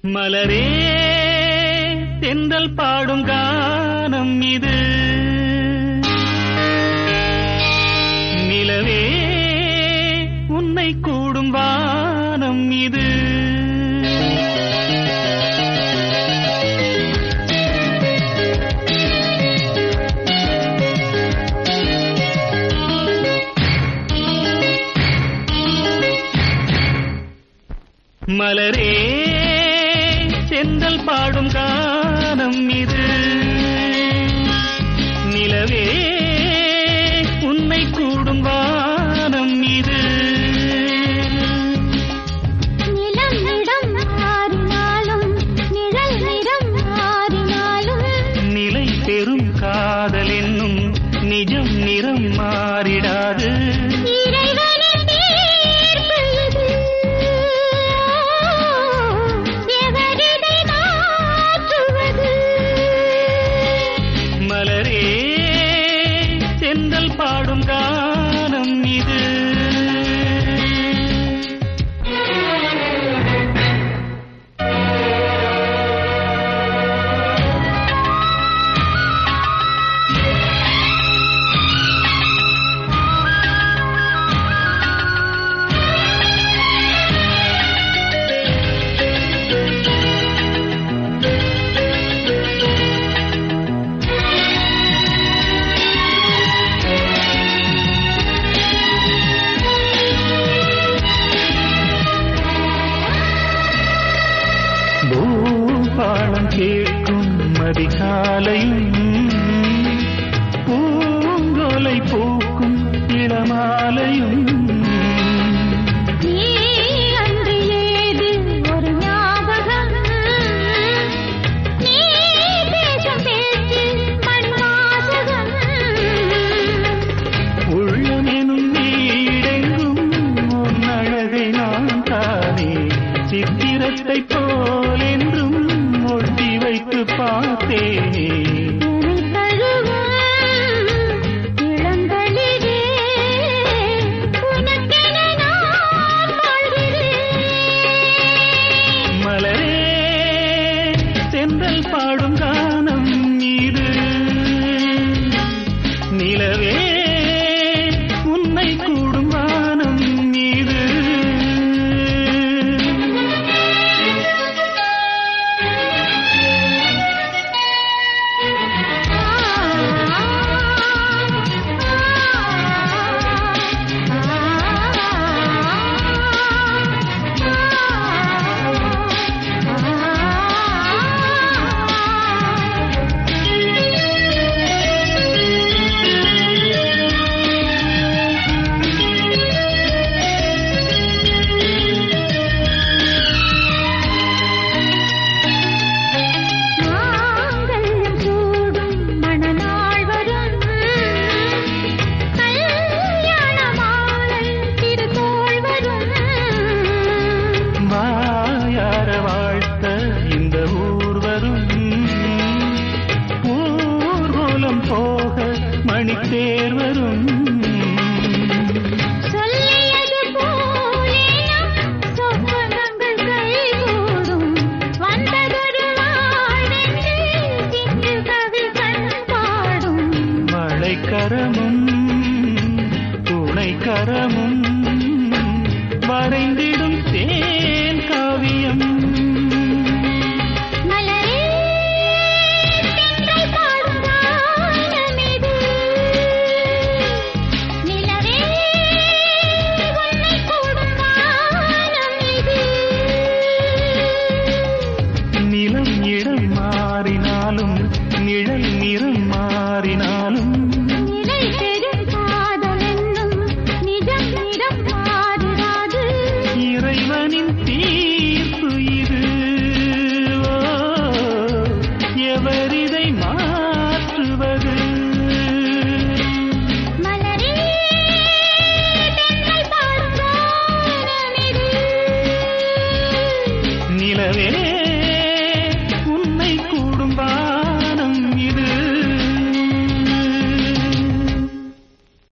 மலரே தென்றல் பாடும் கானம் இது நிலவே உன்னை கூடும் வானம் இது மலரே செந்தல் பாடும் கானம் இது நிலவே உன்னை கூடும் வானம் இது நிலம் இடம் மாறினாலும் நிழல் நிறம் மாறினாலும் நிலை பெறும் காதல் என்னும் நிஜம் நிறம் மாறிடாது இறைவனின் தீர்ப்பு இது. எவரிதை மாற்றுவது மலரே செந்தல் பாடும் கானம் இது பூபாளம் கேட்கும் மதிகாலையும் பூங்கோலை பூக்கும் இளமாலையும் நீ அன்று ஏது ஒரு ஞாபகம் நீ பேசும் பேச்சு மண்வாசகம் உள்ளமெனும் வீடெங்கும் உன் அழகை நான் தானே சித்திரத்தை போலென்றும் ஒட்டி வைத்து பார்த்தேனே உனை தழுவும் இளங்களிலே உனக்கென நான் வாழ்கிறேன் மலரே செந்தல் பாடும் கானம் இது நிலவே உன்னை கூடும் வானம் இது மாங்கல்யம் சூடும் மணநாள் வரும் கல்யாண மாலை திருத்தோள் வரும் வாயார வாழ்த்த இந்த ஊர் வரும் ஊர்வலம் போக மணித்தேர் வரும்